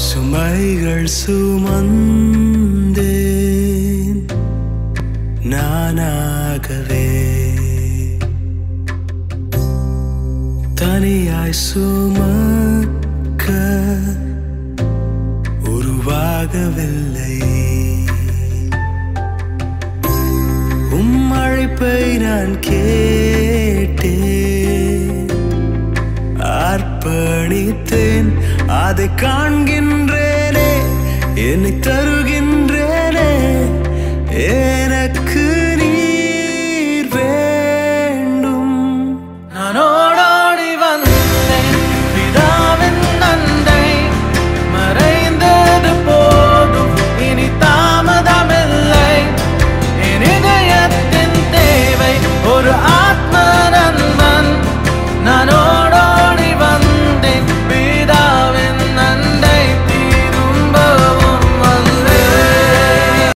சுமைகள் சுமந்தேன் நானாகவே தனியாய் சுமக்க உருவாகவில்லை உம் அழைப்பை நான் கேட்டேன் அர்ப்பணித்தேன் அதை காண்கின்றேனே என்னை தருகின்ற